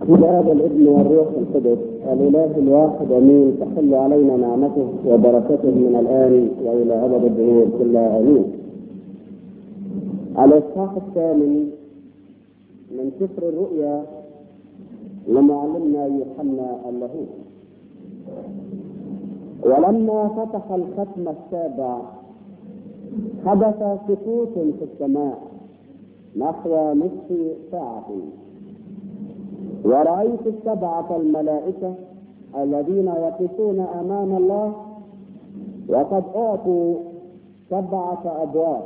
الاب والابن والروح القدس الاله الواحد امين تحل علينا نعمته وبركته من الان والى ابد الدهور كلها امين. الاصحاح الثامن من سفر الرؤيا لمعلمنا يوحنا اللاهوت. ولما فتح الختم السابع حدث سكوت في السماء نحو نصف ساعة ورأيت السبعة الملائكة الذين يقفون أمام الله وقد أعطوا سبعة أبواب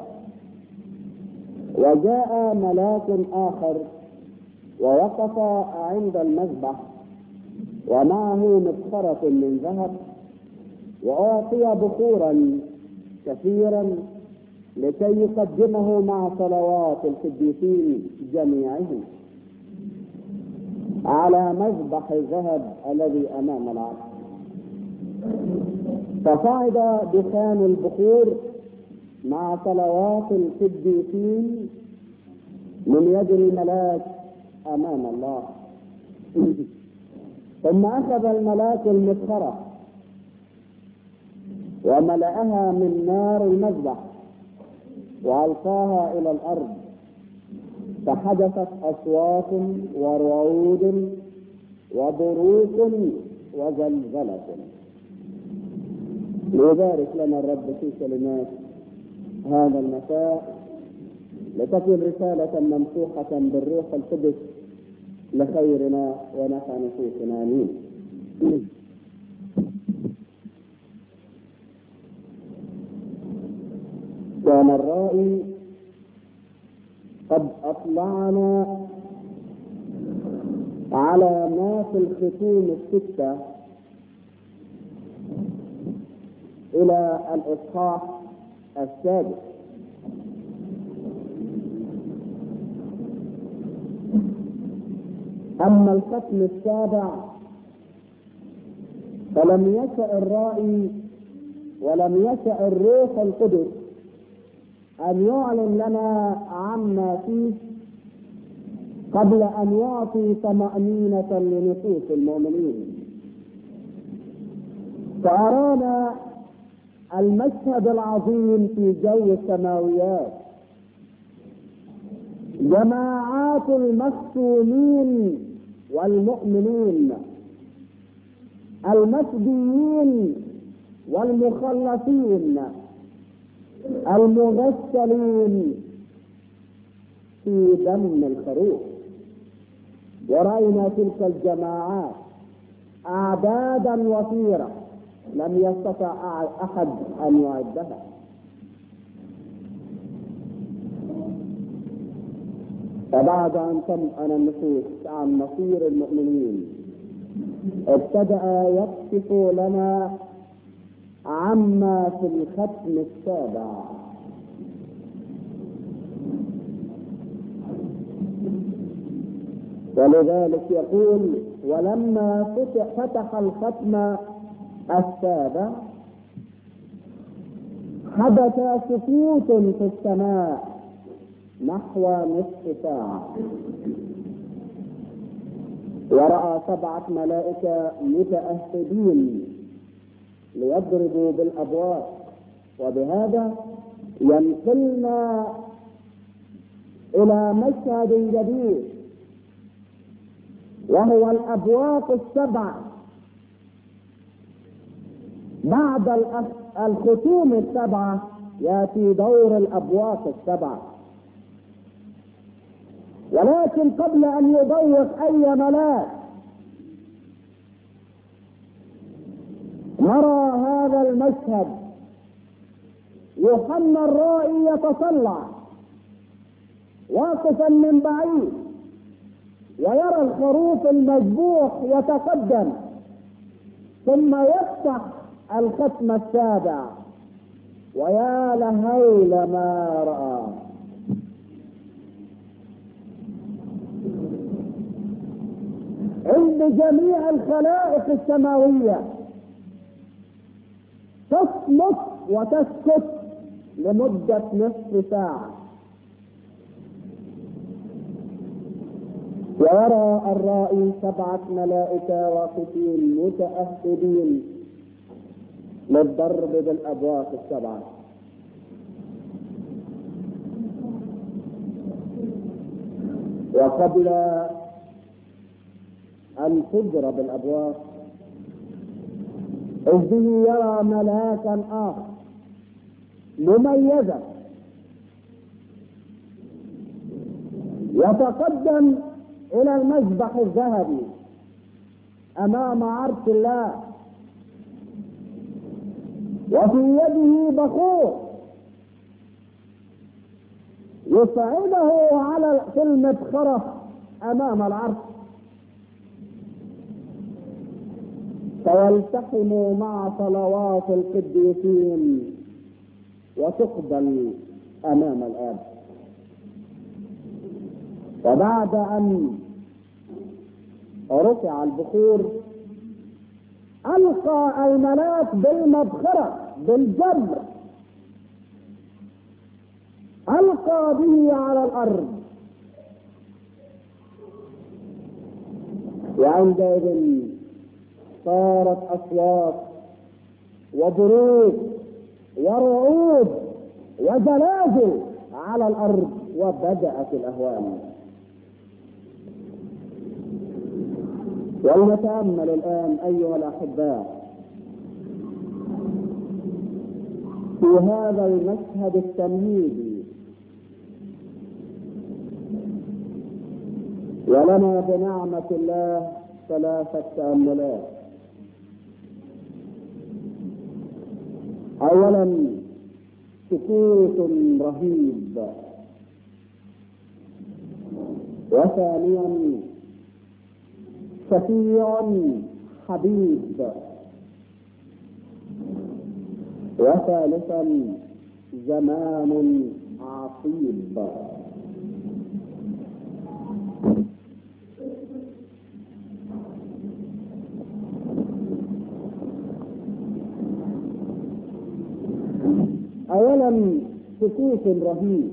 وجاء ملاك آخر ووقف عند المذبح ومعه مبخرة من ذهب وأعطي بخورا كثيرا لكي يقدمه مع صلوات القديسين جميعهم على مذبح الذهب الذي امام العرش فصعد دخان البخور مع صلوات القديسين من يد الملاك امام الله ثم اخذ الملاك المسخره وملأها من نار المذبح والقاها الى الارض فحدثت اصوات ورعود وبروق وزلزلة ليبارك لنا الرب في كلمات هذا المساء لتكن رسالة ممسوحة بالروح القدس لخيرنا ونفع نفوسنا امين. كان الرائي قد أطلعنا على ما في الختوم الستة إلى الإصحاح السادس أما الختم السابع فلم يشأ الرائي ولم يشأ الروح القدس أن يعلن لنا عما فيه قبل أن يعطي طمأنينة لنفوس المؤمنين فأرانا المشهد العظيم في جو السماويات جماعات المختومين والمؤمنين المفديين والمخلصين المغسلين في دم الخروف ورأينا تلك الجماعات أعدادا وفيرة لم يستطع أحد أن يعدها فبعد أن طمأن النفوس عن مصير المؤمنين ابتدأ يكشف لنا عما في الختم السابع ولذلك يقول ولما فتح, فتح الختم السابع حدث سكوت في السماء نحو نصف ساعة ورأى سبعة ملائكة متأهبين ليضربوا بالابواب وبهذا ينقلنا الى مشهد جديد وهو الابواق السبع بعد الختوم السبعه ياتي دور الابواق السبعه ولكن قبل ان يضوق اي ملاك نرى هذا المشهد يوحنا الرائي يتطلع واقفا من بعيد ويرى الخروف المذبوح يتقدم ثم يفتح الختم السابع ويا لهول ما راى عند جميع الخلائق السماويه تصمت وتسكت لمدة نصف ساعة ويرى الرائي سبعة ملائكة واقفين متأهبين للضرب بالأبواق السبعة وقبل أن تضرب الأبواق إذ به يرى ملاكا آخر مميزا يتقدم إلى المذبح الذهبي أمام عرش الله وفي يده بخور يصعده على في المبخرة أمام العرش فيلتحم مع صلوات القديسين وتقبل أمام الآب وبعد أن رفع البخور ألقى الملاك بالمبخرة بالجبر ألقى به على الأرض وعندئذ صارت أصوات وبروق ورعود وزلازل على الأرض وبدأت الأهوال ولنتأمل الآن أيها الأحباء في هذا المشهد التمهيدي ولنا بنعمة الله ثلاثة تأملات أولا سكوت رهيب وثانيا شفيع حبيب وثالثا زمان عصيب اولا سكوت رهيب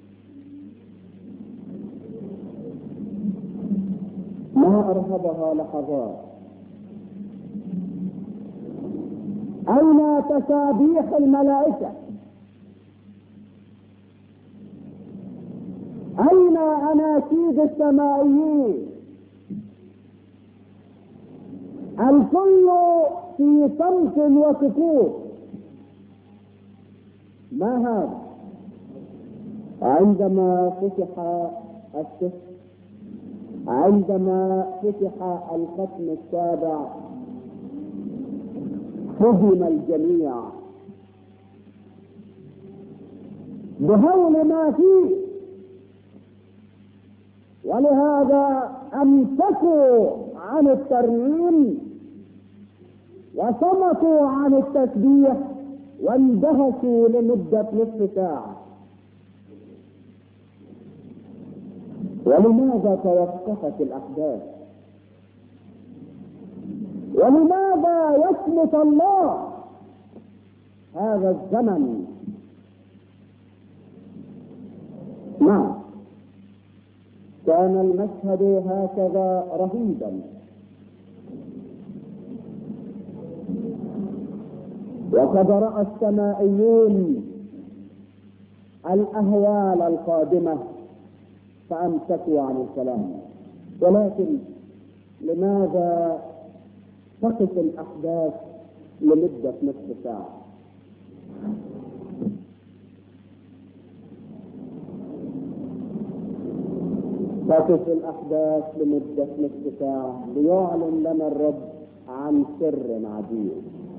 ما ارهبها لحظات اين تسابيح الملائكه اين اناشيد السمائيين الكل في صمت وسكوت ما هذا عندما فتح السفر عندما فتح الختم السابع فهم الجميع بهول ما فيه ولهذا امسكوا عن الترميم وصمتوا عن التسبيح واندهشوا لمدة نصف ساعة ولماذا توقفت الأحداث ولماذا يصمت الله هذا الزمن نعم كان المشهد هكذا رهيبا وقد راى السمائيون الاهوال القادمه فامسكوا عن الكلام ولكن لماذا تقف الاحداث لمده نصف ساعه تقف الاحداث لمده نصف ساعه ليعلن لنا الرب عن سر عجيب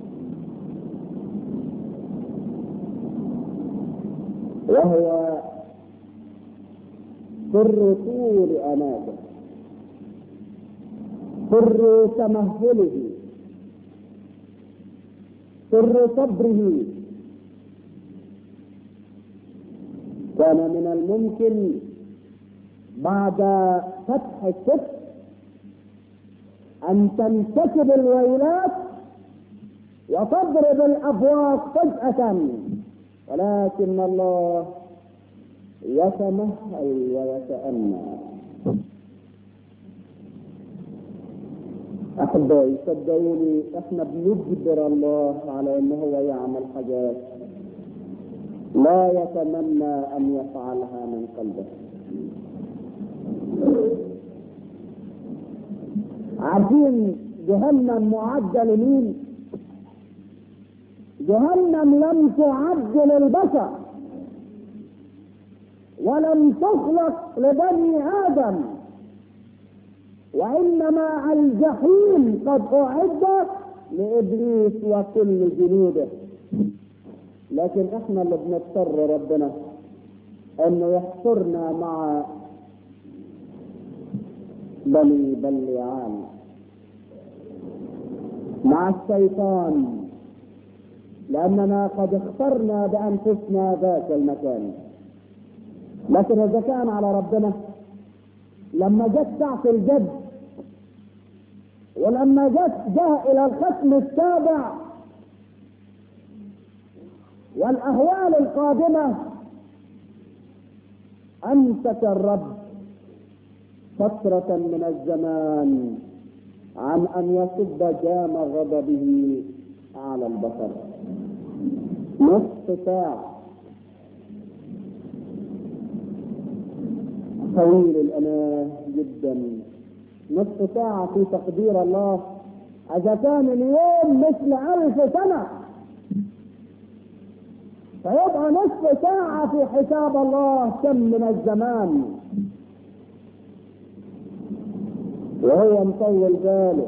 وهو سر طول أناته سر تمهله سر صبره كان من الممكن بعد فتح الكتف أن تنتسب الويلات وتضرب الأبواب فجأة ولكن الله يتمهل ويتأنى احبائي صدقوني احنا بنجبر الله على ان هو يعمل حاجات لا يتمنى ان يفعلها من قلبه عارفين جهنم معدة لمين جهنم لم تعد للبشر ولم تخلق لبني ادم وانما الجحيم قد اعد لابليس وكل جنوده لكن احنا اللي بنضطر ربنا انه يحصرنا مع بني بليعان مع الشيطان لاننا قد اخترنا بانفسنا ذاك المكان لكن اذا كان على ربنا لما جت ساعة الجد ولما جت جاء الى الختم السابع والاهوال القادمة امسك الرب فترة من الزمان عن ان يصب جام غضبه على البشر نصف ساعة طويل الأناه جدا نصف ساعة في تقدير الله إذا كان اليوم مثل ألف سنة فيبقى نصف ساعة في حساب الله كم من الزمان وهو مطول باله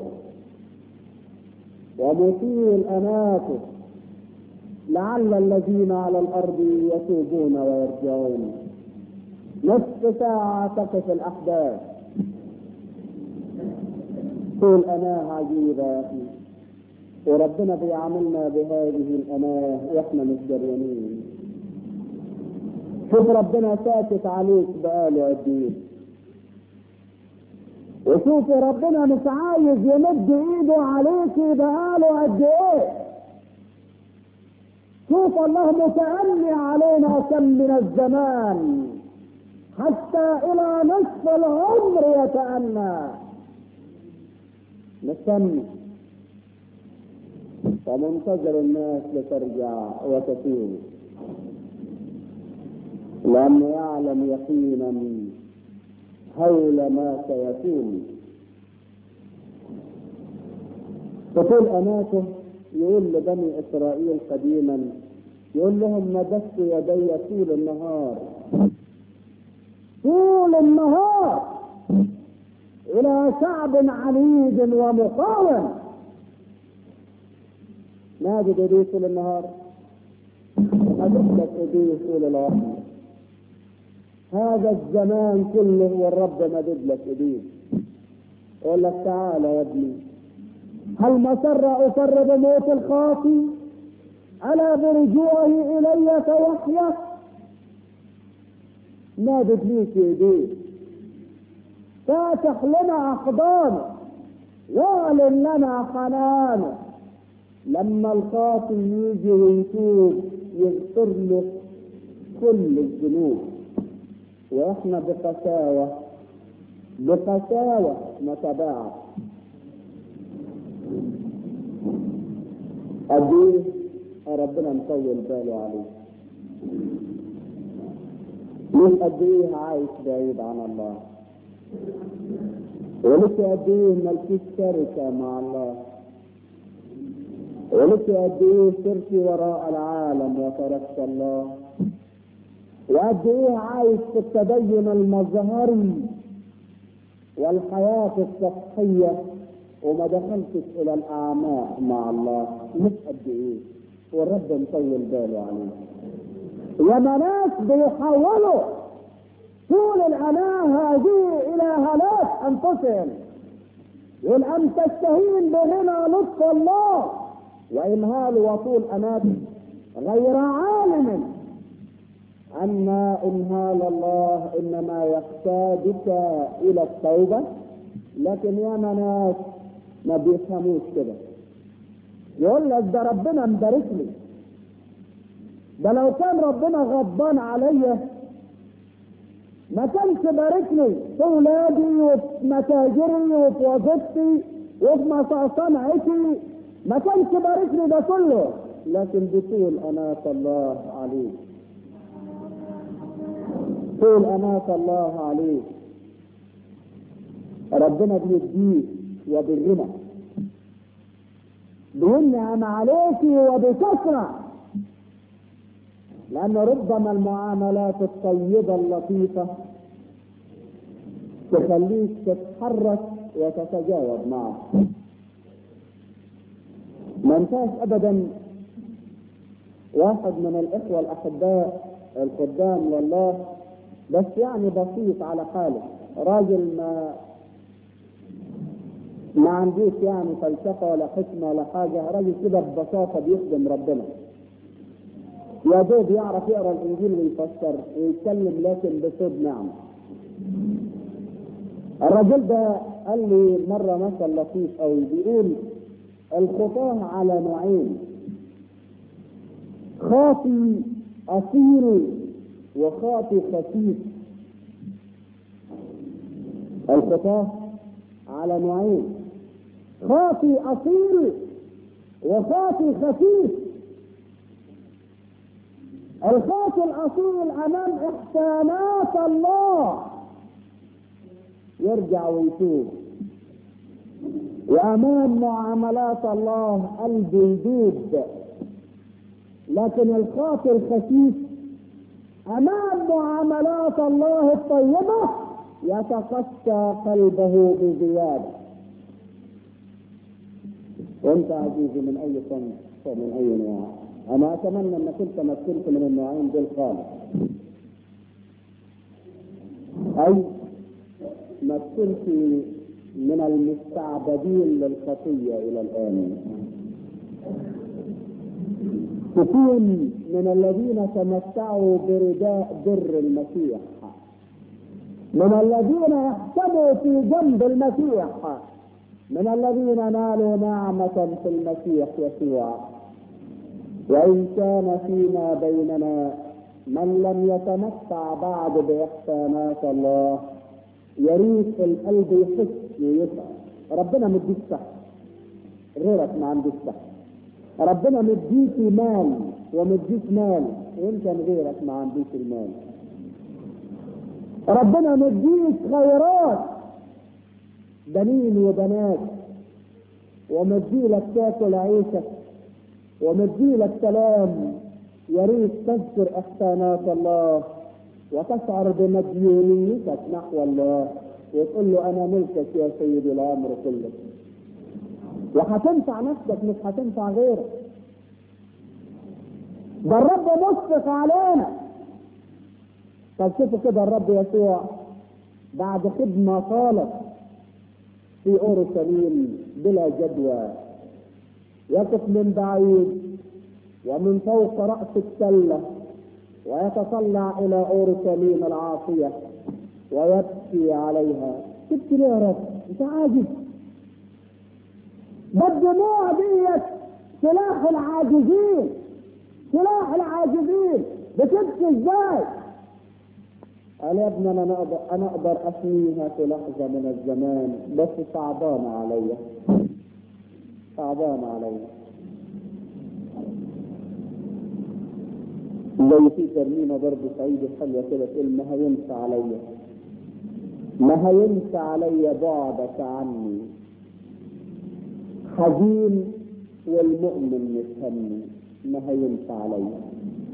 ومطيل أناته لعل الذين على الأرض يتوبون ويرجعون نصف ساعة تقف الأحداث تقول أناه عجيبة يا أخي وربنا بيعاملنا بهذه الأناه وإحنا مش دريانين شوف ربنا ساكت عليك بقاله قد إيه وشوف ربنا مش عايز يمد ايده عليك بقاله قد ايه شوف الله متأني علينا كم من الزمان حتى الى نصف العمر يتأنى نستنى فمنتظر الناس لترجع وتتوب لأنه يعلم يقينا حول ما سيكون تقول أناته يقول لبني إسرائيل قديما يقول لهم مددت يدي طول النهار طول النهار إلى شعب عنيد ومقاوم ماجد يديه طول النهار مددت يديه طول العمر هذا الزمان كله والرب مدد لك ايديه يقول لك تعالى يا ابني هل مسر اسر بموت الخاطي الا برجوعه الي فيحيا مادد ليك ايديه فاتح لنا احضانه واعلن لنا حنانه لما الخاطي يجي ويتوب يغفر له كل الذنوب واحنا بقساوة بقساوة نتباعد قد ايه ربنا مطول باله عليه مش قد ايه عايش بعيد عن الله ولسه قد ايه ملكيش شركة مع الله ولسه قد ايه سرت وراء العالم وتركت الله وقد ايه عايش في التدين المظهري والحياة السطحية وما دخلتش الى الاعماق مع الله مش قد ايه والرب مطول باله عليه ياما ناس بيحولوا طول الاناه هذه الى هلاك انفسهم يقول ان تستهين بغنى لطف الله وامهال وطول اناته غير عالم أن إمهال الله إنما يقتادك إلى التوبة لكن يا ناس ما بيفهموش كده يقول لك ده ربنا مبارك لي ده لو كان ربنا غضبان عليا ما كانش باركني في ولادي وفي متاجري وفي وظيفتي وفي صنعتي ما كانش باركني ده كله لكن بطول أناة الله عليك طول أناة الله عليك ربنا بيديك وبالغنى بينعم عليك وبكثرة لأن ربما المعاملات الطيبة اللطيفة تخليك تتحرك وتتجاوب معه ما انساش ابدا واحد من الاخوه الاحباء القدام لله بس يعني بسيط على حاله راجل ما ما عندوش يعني فلسفه ولا حكمه ولا حاجه راجل كده ببساطه بيخدم ربنا يا دوب يعرف يقرا الانجيل ويفسر ويتكلم لكن بصوت نعمه الرجل ده قال لي مرة مثل لطيف قوي بيقول الخطاة على نوعين خاطي أصيل وخاطي خفيف الخطاة على نوعين خاطي أصيل وخاطي خفيف الخاطي الأصيل أمام إحسانات الله يرجع ويتوب وامام معاملات الله قلبه يدوب لكن الخاطر الخفيف امام معاملات الله الطيبه يتقسى قلبه بزياده وانت عزيزي من اي صنف ومن اي نوع انا اتمنى انك انت ما كنت من النوعين دول خالص اي ما كنت من المستعبدين للخطية إلى الآن تكون من الذين تمتعوا برداء بر المسيح من الذين يحسبوا في جنب المسيح من الذين نالوا نعمة في المسيح يسوع وإن كان فيما بيننا من لم يتمتع بعد بإحسانات الله يريد القلب يحس ويسعى ربنا مديك صحة غيرك ما عندوش صحة ربنا مديك مال ومديك مال ويمكن غيرك ما عندوش المال ربنا مديك خيرات بنين وبنات ومديلك تاكل عيشك ومديلك كلام يا ريت تذكر احسانات الله وتشعر بمديونيتك نحو الله وتقول له انا ملكك يا سيدي الامر كله وهتنفع نفسك مش هتنفع غيرك ده الرب مشفق علينا طب شوفوا كده الرب يسوع بعد خدمة طالت في اورشليم بلا جدوى يقف من بعيد ومن فوق رأس السلة ويتطلع إلى أورشليم العاصية ويبكي عليها تبكي ليه يا رب؟ أنت عاجز ده الدموع ديت سلاح العاجزين سلاح العاجزين بتبكي ازاي؟ قال يا ابني انا اقدر انا اقدر اشنيها في لحظه من الزمان بس صعبانه عليا صعبانه عليا زي في ترميمه برضه سعيده حلوه كده تقول ما هينسى عليا ما هينسى عليا بعدك عني حزين والمؤمن متهني ما هينسى عليا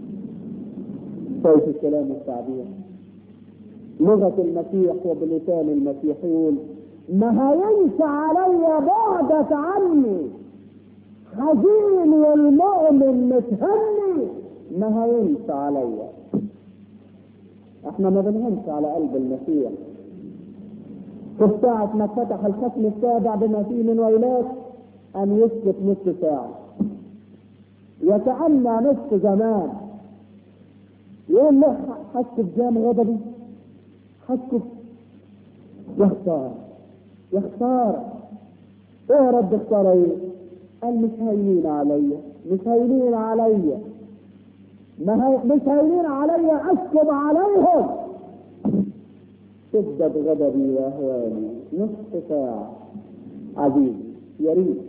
شايف الكلام التعبير لغة المسيح وبلسان المسيح يقول ما هينسى عليا بعدك عني حزين والمؤمن متهني ما هينسى عليا احنا ما بنهنش على قلب المسيح في ساعة ما فتح الختم السابع بما فيه من ويلات أن يسكت نصف ساعة يتأنى نصف زمان يقول له حس بجام غضبي حس يا خسارة يا خسارة ايه يا رب اختار ايه؟ قال مش هايلين عليا مش هايلين عليا ما هي مش هايلين عليا اسكب عليهم شدة غضبي واهواني نصف ساعة عزيزي يا ريت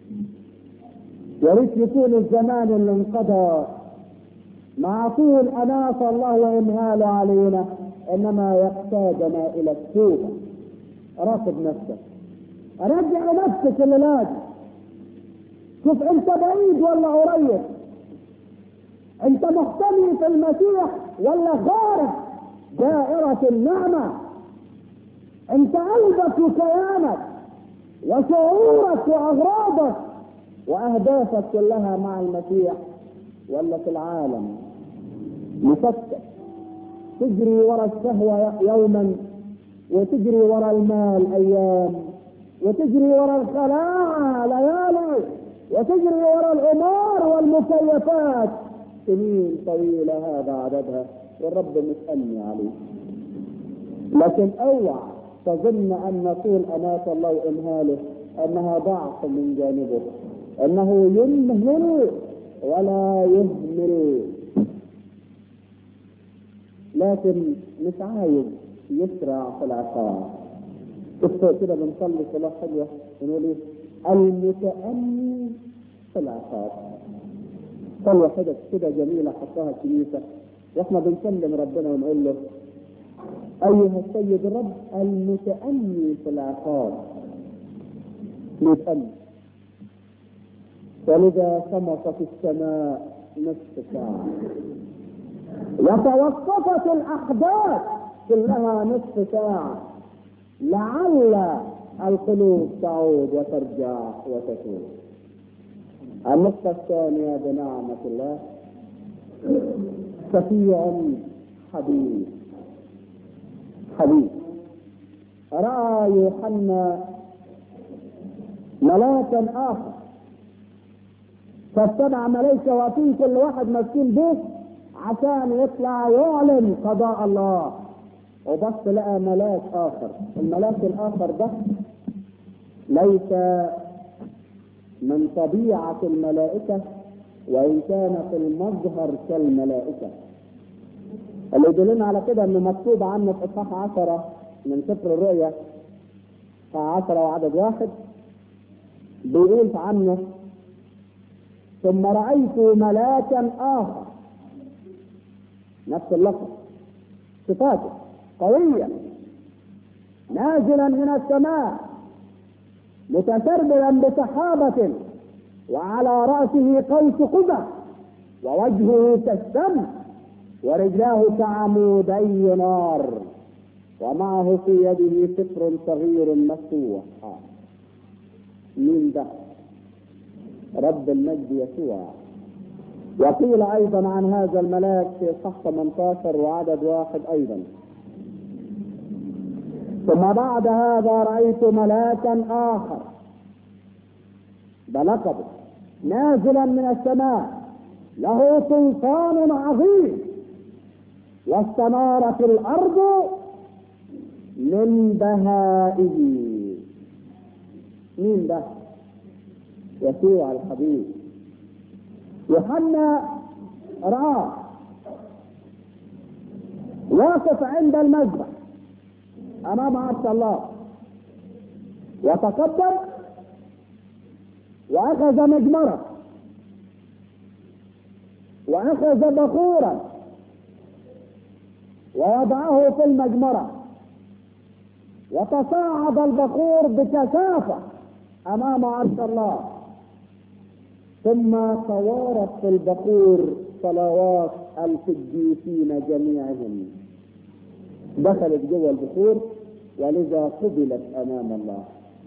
يا ريت يكون الزمان اللي انقضى مع طول أناس الله وإمهاله علينا إنما يقتادنا إلى التوبة راقب نفسك رجع نفسك اللي لازم شوف أنت بعيد ولا قريب أنت محتمي في المسيح ولا خارج دائرة النعمة أنت قلبك وكيانك وشعورك وأغراضك وأهدافك كلها مع المسيح ولا في العالم مفتت تجري ورا الشهوة يوما وتجري ورا المال أيام وتجري ورا الخلاعة ليالي وتجري ورا الأمور والمكيفات سنين طويلة هذا عددها والرب متأني عليه لكن اوعى تظن ان طول اناة الله وامهاله انها ضعف من جانبه انه يمهل ولا يهمل لكن مش عايز يسرع في العقاب شفتوا كده بنصلي صلاة حلوة بنقول ايه؟ المتأني في العقاب صلوة كده كده جميلة حطها الكنيسة واحنا بنسلم ربنا ونقول له أيها السيد الرب المتأني في العقاب متأني ولذا صمت في السماء نصف ساعة وتوقفت الأحداث كلها نصف ساعة لعل القلوب تعود وترجع وتتوب النقطة الثانية بنعمة الله شفيع حبيب حبيب رأى يوحنا ملاكا آخر فاتبع ملائكة واقفين كل واحد ماسكين بيت عشان يطلع يعلن قضاء الله وبص لقى ملاك آخر الملاك الآخر ده ليس من طبيعة الملائكة وإن كان في المظهر كالملائكة اللي يدلنا على كده انه مكتوب عنه في اصحاح عشرة من سفر الرؤيا عشرة وعدد واحد بيقول عنه ثم رأيت ملاكا آخر نفس اللفظ صفاته قوية نازلا من السماء متسربلا بسحابة وعلى رأسه قوس قزح ووجهه كالشمس ورجلاه كعمودي نار ومعه في يده سفر صغير مفتوح مين ده رب المجد يسوع وقيل ايضا عن هذا الملاك في صح 18 وعدد واحد ايضا ثم بعد هذا رايت ملاكا اخر بلقبه نازلا من السماء له سلطان عظيم واستنارت الارض من بهائه مين ده يسوع الحبيب يوحنا رآه واقف عند المذبح امام عرش الله وتقدم واخذ مجمره واخذ بخورا ووضعه في المجمره وتصاعد البخور بكثافه امام عرش الله ثم توارت في البخور صلوات القديسين جميعهم دخلت جوه البخور ولذا قبلت امام الله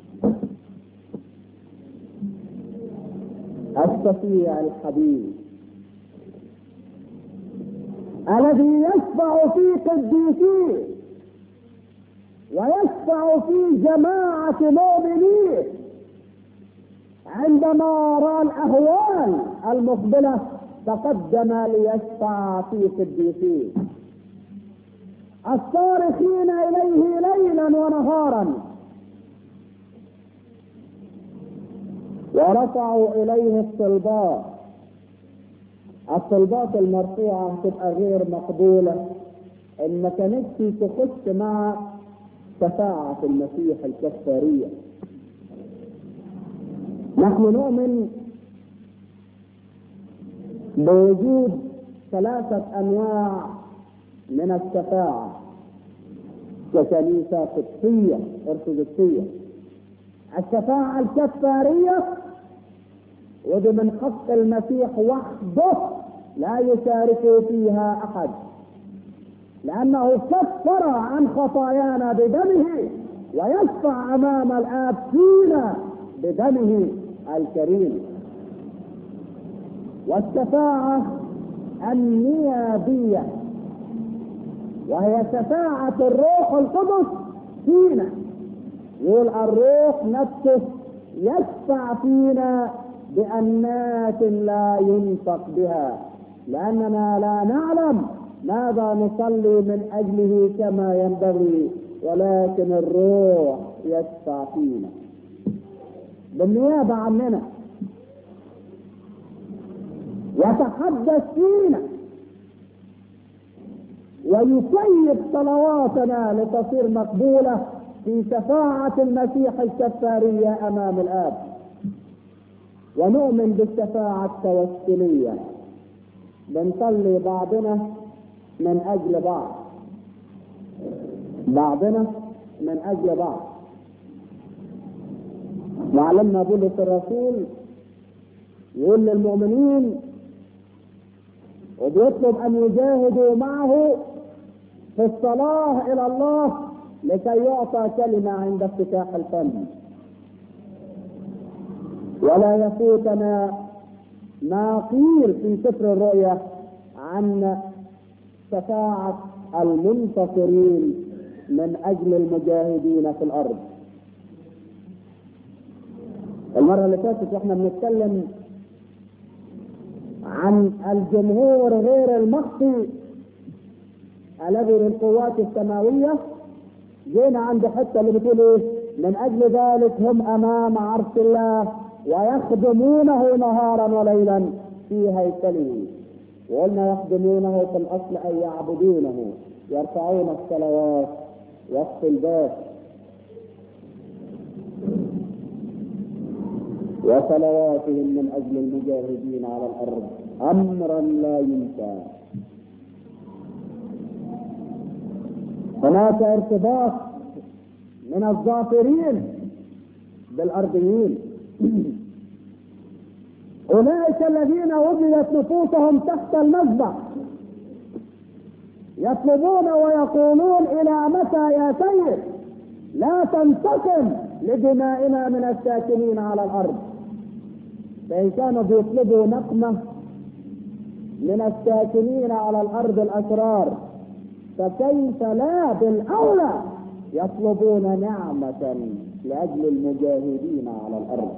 الشفيع الحبيب الذي يشفع في قديسيه ويشفع في جماعة مؤمنيه عندما رأى الأهوال المقبلة تقدم ليشفع في قديسيه الصارخين إليه ليلا ونهارا ورفعوا إليه الصلبات الصلبات المرفوعة تبقى غير مقبولة إن ما كانتش تخش مع شفاعة المسيح الكفارية نحن نؤمن بوجود ثلاثة أنواع من الشفاعة ككنيسة قدسية أرثوذكسية الشفاعة الكفارية ودي من حق المسيح وحده لا يشارك فيها أحد لأنه كفر عن خطايانا بدمه ويشفع أمام الآب فينا بدمه الكريم والشفاعة النيابية وهي شفاعة الروح القدس فينا يقول الروح نفسه يشفع فينا بأنات لا ينطق بها لأننا لا نعلم ماذا نصلي من أجله كما ينبغي ولكن الروح يشفع فينا بالنيابة عننا يتحدث فينا ويكيف صلواتنا لتصير مقبولة في شفاعة المسيح الكفارية أمام الآب ونؤمن بالشفاعة التوسلية بنصلي بعضنا من أجل بعض بعضنا من أجل بعض معلمنا بولس الرسول يقول للمؤمنين وبيطلب أن يجاهدوا معه في الصلاة إلى الله لكي يعطى كلمة عند افتتاح الفم ولا يفوتنا ما قيل في سفر الرؤيا عن شفاعة المنتصرين من أجل المجاهدين في الأرض المرة اللي فاتت واحنا بنتكلم عن الجمهور غير المخفي الذي للقوات السماوية جينا عند حتة اللي بتقول ايه من اجل ذلك هم امام عرش الله ويخدمونه نهارا وليلا في هيكله وقلنا يخدمونه في الاصل اي يعبدونه يرفعون الصلوات وقت الباب وصلواتهم من اجل المجاهدين على الارض امرا لا ينسى هناك ارتباط من الظافرين بالارضيين اولئك الذين وجدت نفوسهم تحت المذبح يطلبون ويقولون الى متى يا سيد لا تنتقم لدمائنا من الساكنين على الارض فان كانوا بيطلبوا نقمه من الساكنين على الارض الاشرار فكيف لا بالاولى يطلبون نعمه لاجل المجاهدين على الارض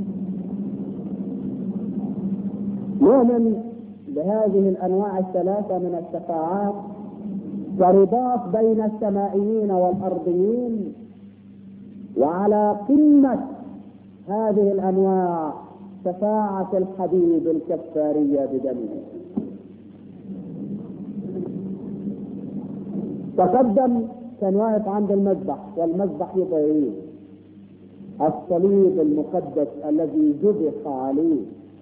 نؤمن بهذه الانواع الثلاثه من الشفاعات كرباط بين السمائيين والارضيين وعلى قمه هذه الانواع شفاعه الحبيب الكفاريه بدمه تقدم كان واقف عند المذبح والمذبح يبقى ايه الصليب المقدس الذي ذبح عليه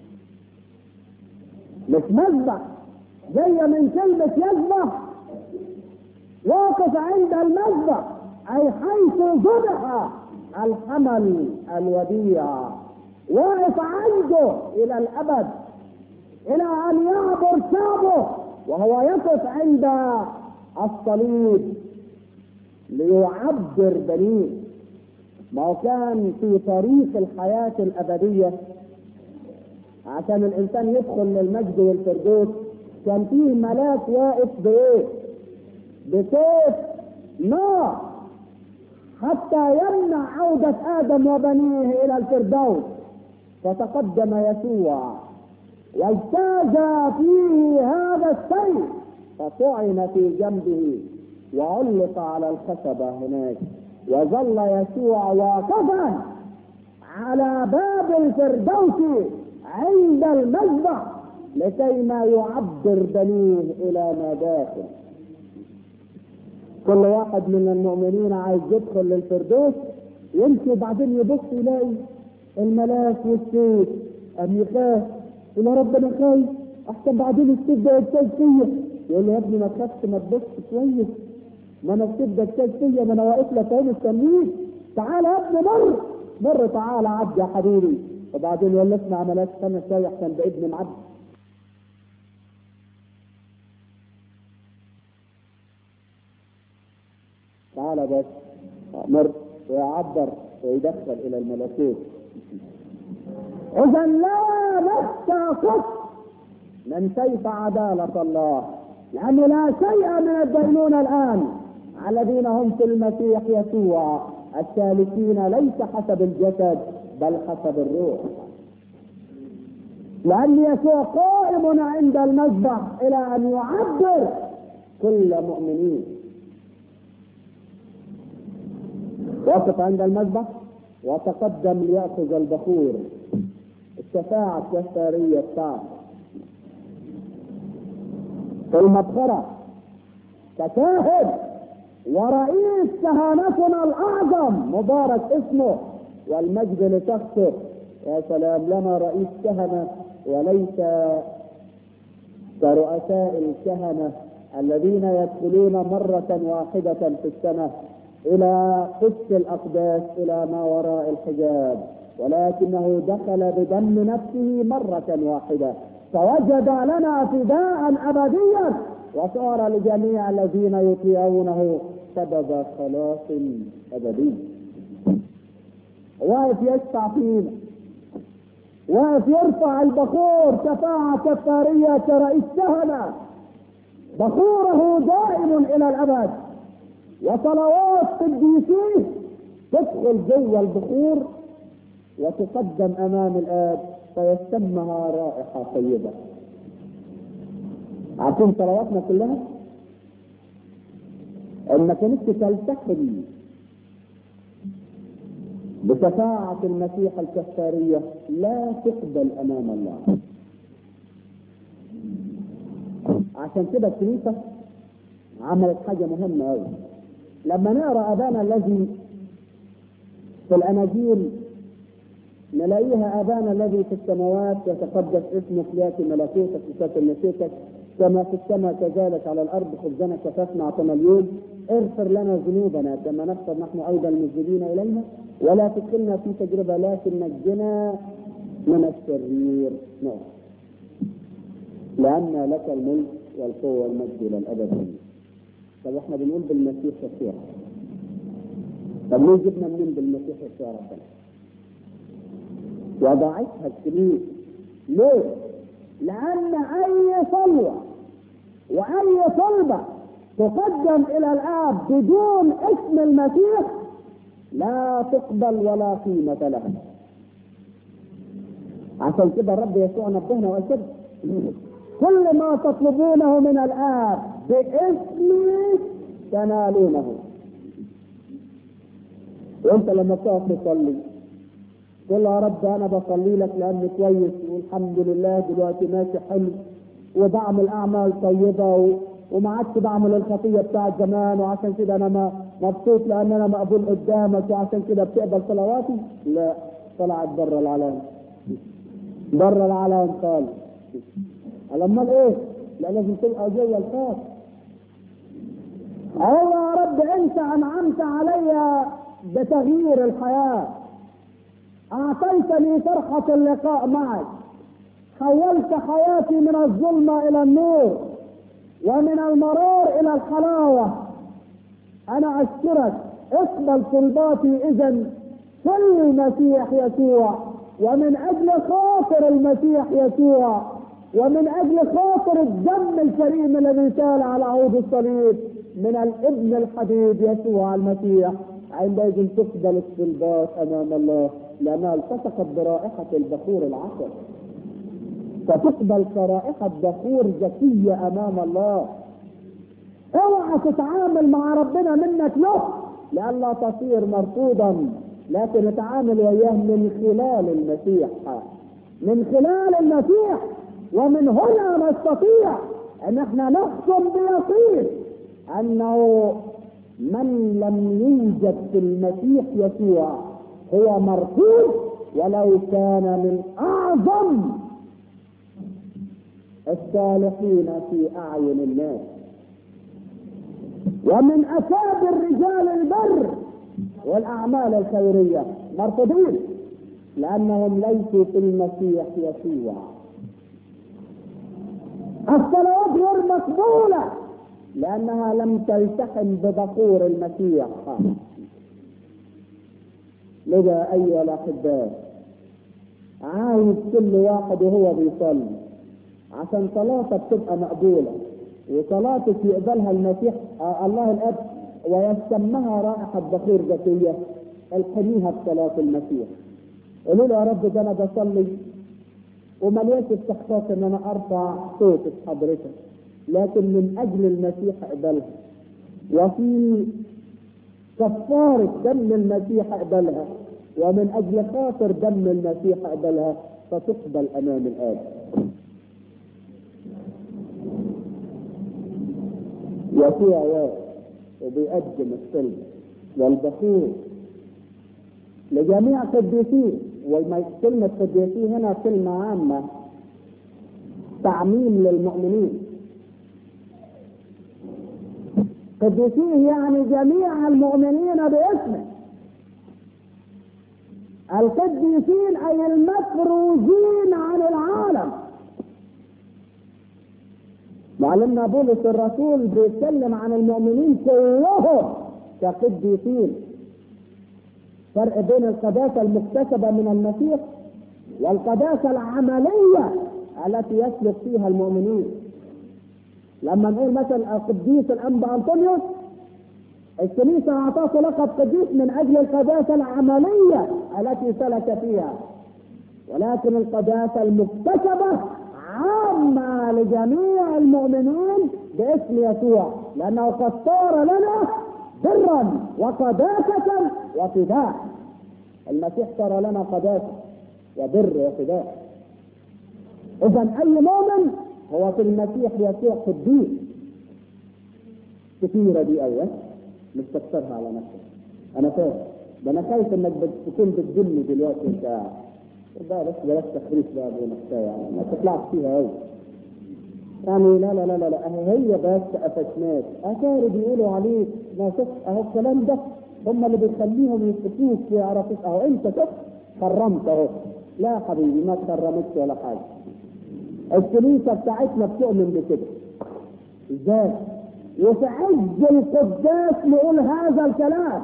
مش مذبح جاية من كلمة يذبح واقف عند المذبح أي حيث ذبح الحمل الوديع واقف عنده إلى الأبد إلى أن يعبر شعبه وهو يقف عند الصليب ليعبر بنيه ما هو كان في طريق الحياة الأبدية عشان الإنسان يدخل للمجد والفردوس كان فيه ملاك واقف بإيه؟ بسيف نار حتى يمنع عودة آدم وبنيه إلى الفردوس فتقدم يسوع واجتاز فيه هذا السيف فطعن في جنبه وعلق على الخشبة هناك وظل يسوع واقفا على باب الفردوس عند المذبح لكي ما يعبر بنيه الى ما داخل كل واحد من المؤمنين عايز يدخل للفردوس يمشي وبعدين يبص يلاقي الملاك والسيف قام يخاف يقول يا رب انا خايف احسن بعدين السيف ده يجتاز فيا يقول له يا ابني ما تخافش ما تبص كويس ما انا السيف ده اجتاز فيا ما انا واقف لك اهو مستنيك تعالى يا ابني مر مر تعالى عدي يا حبيبي وبعدين يقول له اسمع ملاك استنى شويه احسن بعيد من عبد تعالى بس مر ويعبر ويدخل الى الملكوت اذا لا نستعصف من سيف عدالة الله لأنه لا شيء من الدينون الآن على الذين هم في المسيح يسوع السالكين ليس حسب الجسد بل حسب الروح لأن يسوع قائم عند المذبح إلى أن يعبر كل مؤمنين وقف عند المذبح وتقدم ليأخذ البخور الشفاعة الكفارية بتاعته في المبخرة كشاهد ورئيس كهنتنا الأعظم مبارك اسمه والمجد لشخصه يا سلام لنا رئيس كهنة وليس كرؤساء الكهنة الذين يدخلون مرة واحدة في السنة إلى قدس الأقداس إلى ما وراء الحجاب ولكنه دخل بدم نفسه مرة واحدة فوجد لنا فداء أبديا وصار لجميع الذين يطيعونه سبب خلاص أبدي واقف يشفع فينا واقف يرفع البخور شفاعة كفارية كرئيس كهنة بخوره دائم إلى الأبد وصلوات قديسيه تدخل جوا البخور وتقدم امام الاب فيشمها رائحه طيبه عارفين صلواتنا كلها ان ما كانتش تلتحم بشفاعة المسيح الكفارية لا تقبل أمام الله عشان كده الكنيسة عملت حاجة مهمة أوي لما نقرا ابانا الذي في الاناجيل نلاقيها ابانا الذي في السماوات يتقدس اسمك لياتي ملكوتك وتاتي مشيئتك كما في السماء كذلك على الارض خبزنا كفافنا اعطنا اليوم اغفر لنا ذنوبنا كما نغفر نحن ايضا المذنبين الينا ولا تدخلنا في تجربه لكن نجنا من الشرير نعم لان لك الملك والقوه والمجد الى الابد طب احنا بنقول بالمسيح يسوع طب ليه جبنا منين بالمسيح يسوع ربنا؟ وضعتها الكنيسه ليه؟ لأن أي صلوة وأي طلبة تقدم إلى الآب بدون اسم المسيح لا تقبل ولا قيمة لها عشان كده الرب يسوع نبهنا وقال كده كل ما تطلبونه من الآب باسمي تنالونه وانت لما بتقف تصلي قل يا رب انا بصلي لك لاني كويس والحمد لله دلوقتي ماشي حلو وبعمل اعمال طيبه و... وما عادش بعمل الخطيه بتاعت زمان وعشان كده انا ما مبسوط لان انا مقبول قدامك وعشان كده بتقبل صلواتي لا طلعت بره العالم بره العالم خالص امال ايه؟ لا لازم تبقى جوه الخاص هو يا رب انت انعمت علي بتغيير الحياه اعطيتني فرحه اللقاء معك حولت حياتي من الظلمه الى النور ومن المرار الى الحلاوه انا اشكرك اقبل طلباتي اذا في المسيح يسوع ومن اجل خاطر المسيح يسوع ومن اجل خاطر الدم الكريم الذي سال على عود الصليب من الابن الحبيب يسوع المسيح عندئذ تقبل الطلبات امام الله لانها التصقت برائحه البخور العسل فتقبل كرائحه بخور زكيه امام الله اوعى تتعامل مع ربنا منك له لئلا تصير مرفوضا لكن اتعامل وياه من خلال المسيح من خلال المسيح ومن هنا نستطيع ان احنا نحكم بيقين انه من لم يوجد في المسيح يسوع هو مرفوض ولو كان من اعظم الصالحين في اعين الناس ومن اكابر رجال البر والاعمال الخيريه مرفوضين لانهم ليسوا في المسيح يسوع الصلوات غير مقبوله لانها لم تلتحم ببخور المسيح لذا ايها الاحباء عايز كل واحد وهو بيصلي عشان صلاتك تبقى مقبوله وصلاتك يقبلها المسيح آه الله الاب ويسمها رائحه بخور ذكيه الحميها بصلاه المسيح قولوا له يا رب ده انا بصلي وملياش استحقاق ان انا ارفع صوتي في حضرتك لكن من اجل المسيح اقبلها وفي كفارة دم المسيح اقبلها ومن اجل خاطر دم المسيح اقبلها فتقبل امام الاب يسوع واقف وبيقدم السلم والبخور لجميع قديسين وكلمة قديسين هنا كلمة عامة تعميم للمؤمنين قديسين يعني جميع المؤمنين باسمه القديسين اي المفروزين عن العالم معلمنا بولس الرسول بيتكلم عن المؤمنين كلهم كقديسين فرق بين القداسه المكتسبه من المسيح والقداسه العمليه التي يسلك فيها المؤمنين لما نقول مثلا القديس الانبا انطونيوس الكنيسه اعطته لقب قديس من اجل القداسه العمليه التي سلك فيها ولكن القداسه المكتسبه عامه لجميع المؤمنين باسم يسوع لانه قد صار لنا برا وقداسه وفداء المسيح صار لنا قداسه وبر وفداء اذا اي مؤمن هو في المسيح يسوع قديس كثيره دي اول مش تكسرها على نفسك انا فاهم ده انا خايف انك تكون بتجني دلوقتي وانت قاعد بقى بس بلاش تخريف بقى ابو يعني ما تطلعش فيها قوي يعني لا لا لا لا, لا. هي بس قفشناك اثار بيقولوا عليك ما شوف اهو الكلام ده هم اللي بيخليهم يفتوك ويعرفوك اهو انت شوف كرمت اهو لا حبيبي ما تكرمتش ولا حاجه الكنيسه بتاعتنا بتؤمن بكده ازاي؟ وفي عز القداس نقول هذا الكلام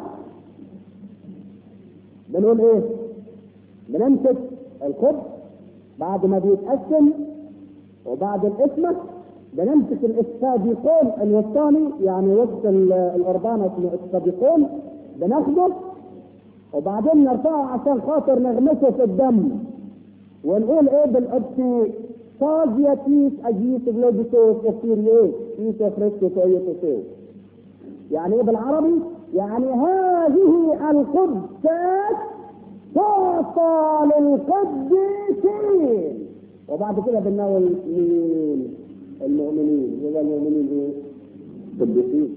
بنقول ايه؟ بنمسك القدس بعد ما بيتقسم وبعد الاسمة بنمسك الاستاديقون الوسطاني يعني وسط الأربانة اسمه استاديقون بناخده وبعدين نرفعه عشان خاطر نغمسه في الدم ونقول ايه بالقدس فازيا تيس اجيس بلوجيتوس افتيريوس تيس افريكتوس ايوتوسوس يعني ايه بالعربي؟ يعني هذه القدسات تعطى للقديسين وبعد كده بنقول مين المؤمنين يبقى المؤمنين ايه؟ قديسين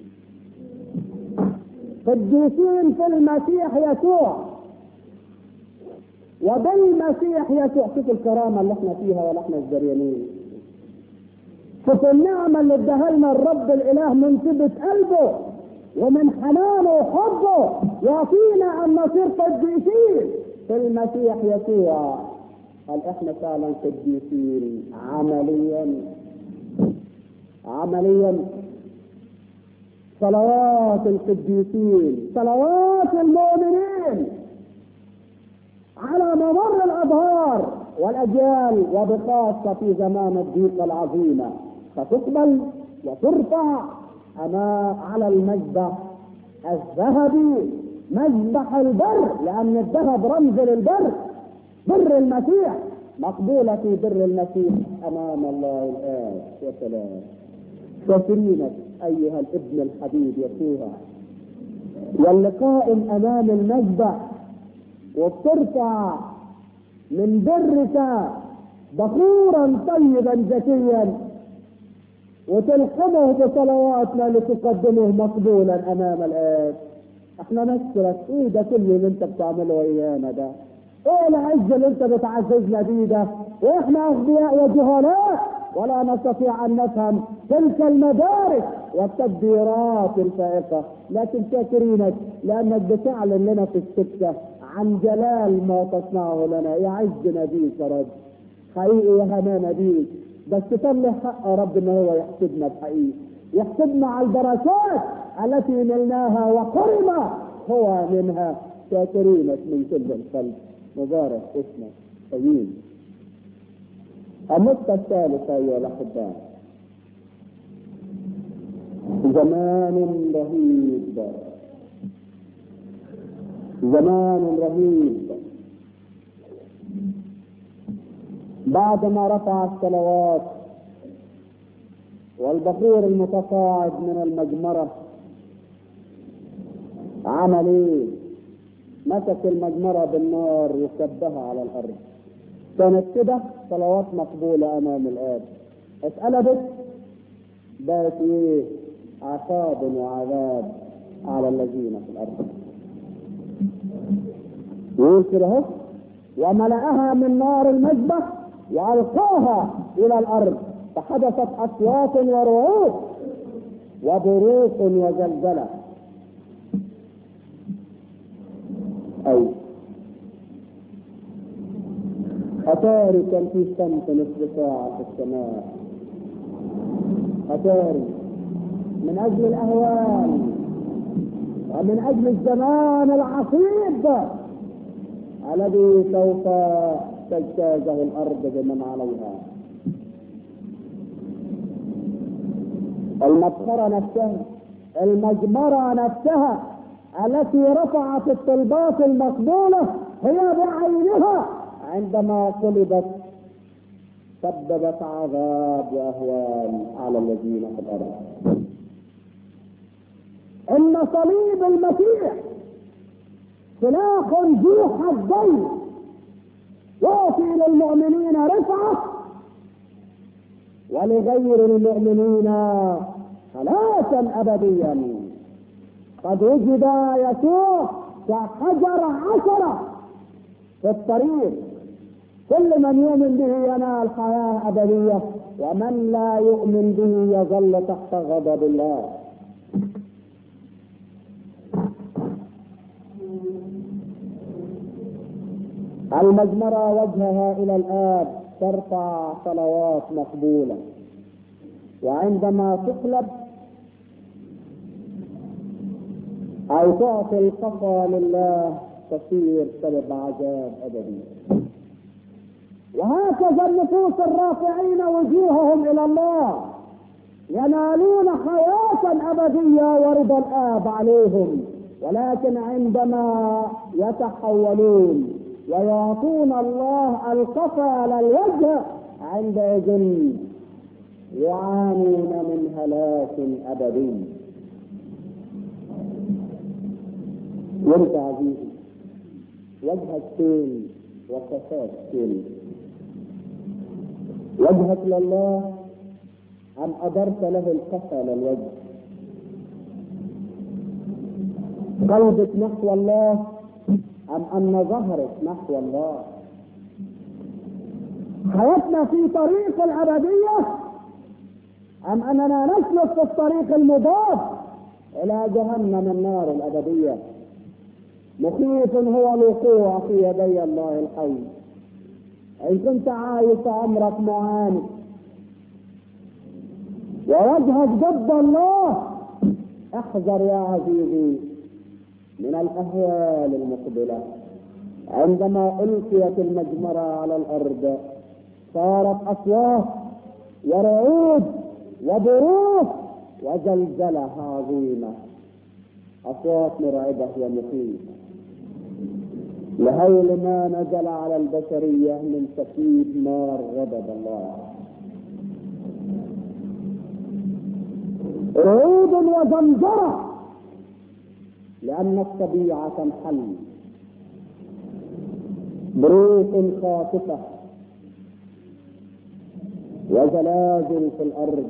قديسين في المسيح يسوع وبالمسيح يسوع شوف الكرامة اللي احنا فيها ولا احنا الزريانين شوف النعمة اللي اداها لنا الرب الإله من طيبة قلبه ومن حنانه وحبه يعطينا أن نصير قديسين في المسيح يسوع هل احنا فعلا قديسين عمليا عمليا صلوات القديسين صلوات المؤمنين على ممر الأظهار والأجيال وبخاصة في زمان الضيقة العظيمة فتقبل وترفع أمام على المذبح الذهبي مذبح البر لأن الذهب رمز للبر بر المسيح مقبولة في بر المسيح أمام الله الآب يا سلام شاكرينك أيها الابن الحبيب يسوع واللقاء أمام المذبح وبترفع من برك بخورا طيبا زكيا وتلحمه بصلواتنا لتقدمه مقبولا امام الاب احنا نشكرك ايه ده كله اللي انت بتعمله ايانا ده ايه العز اللي انت بتعززنا بيه ده واحنا اغبياء وجهلاء ولا نستطيع ان نفهم تلك المدارك والتدبيرات الفائقة لكن شاكرينك لانك بتعلن لنا في السكة عن جلال ما تصنعه لنا يعزنا بيك يا رب حقيقي وهنانا بيك بس تم حق يا رب ان هو يحسبنا بحقيقي يحسبنا على البركات التي نلناها وقرم هو منها شاكرينك من كل القلب مبارك اسمك طيب النقطة الثالثة أيها الأحباء زمان رهيب زمان رهيب بعدما رفع الصلوات والبخور المتصاعد من المجمرة عمل ايه؟ مسك المجمرة بالنار وكبها على الأرض كانت كده صلوات مقبولة أمام الآب اتقلبت بقت ايه؟ عقاب وعذاب على الذين في الأرض يقول كده اهو وملأها من نار المذبح وألقاها إلى الأرض فحدثت أصوات ورعود وبروق وزلزلة أي أتاري كان في صمت نصف ساعة في السماء أتاري من أجل الأهوال ومن أجل الزمان العصيب الذي سوف تجتازه الأرض بمن عليها المسخرة نفسها المجمرة نفسها التي رفعت الطلبات المقبولة هي بعينها عندما طلبت سببت عذاب واهوال على الذين في الارض ان صليب المسيح سلاح ذو حدين يعطي للمؤمنين رفعه ولغير المؤمنين حلاكا ابديا قد وجد يسوع كحجر عشره في الطريق كل من يؤمن به ينال حياة أبدية ومن لا يؤمن به يظل تحت غضب الله المجمرة وجهها إلى الآب ترفع صلوات مقبولة وعندما تقلب أو تعطي القفا لله تصير سبب عذاب أبدي وهكذا النفوس الرافعين وجوههم الى الله ينالون حياة أبدية ورضا الآب عليهم ولكن عندما يتحولون ويعطون الله القفا للوجه عندئذ يعانون من هلاك أبدي وانت عزيزي وجهك فين وكفاك فين وجهك لله أم أدرت له القفا للوجه قلبك نحو الله أم أن ظهرك نحو الله حياتنا في طريق الأبدية أم أننا نسلك في الطريق المضاد إلى جهنم النار الأبدية مخيف هو الوقوع في يدي الله الحي إن كنت عايش عمرك معاند ووجهك ضد الله احذر يا عزيزي من الأهوال المقبلة عندما ألقيت المجمرة على الأرض صارت أصوات ورعود وبروق وزلزلة عظيمة أصوات مرعبة ومخيفة لهول ما نزل على البشرية من سكيب نار غضب الله رعود وزمجرة لأن الطبيعة تنحل بروق خاطفة وزلازل في الأرض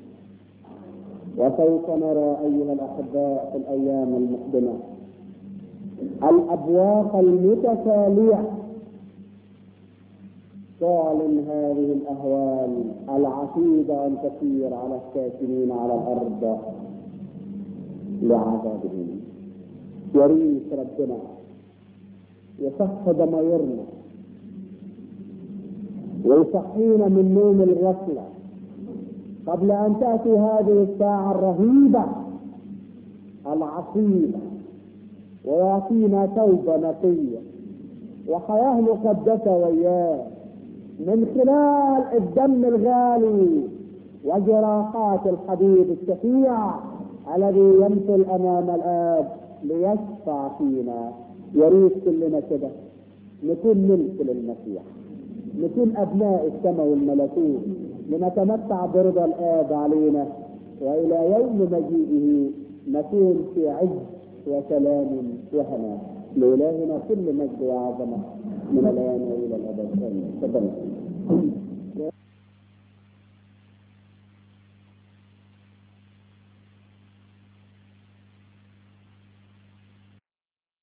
وسوف نرى أيها الأحباء في الأيام المقبلة الأبواق المتتالية تعلن هذه الأهوال العتيدة أن تسير على الساكنين على الأرض لعذابهم يريد ربنا يصح ضميرنا ويصحينا من نوم الغفلة قبل أن تأتي هذه الساعة الرهيبة العصيبة ويعطينا توبة نقية وحياة مقدسة وياه من خلال الدم الغالي وجراحات الحبيب الشفيع الذي يمثل امام الاب ليشفع فينا يريد كلنا كده نكون ملك للمسيح نكون ابناء السماء والملكوت لنتمتع برضا الاب علينا والى يوم مجيئه نكون في عز وسلام وهناء لإلهنا كل مجد وعظمه من الآن وإلى الأبد آمين تفضل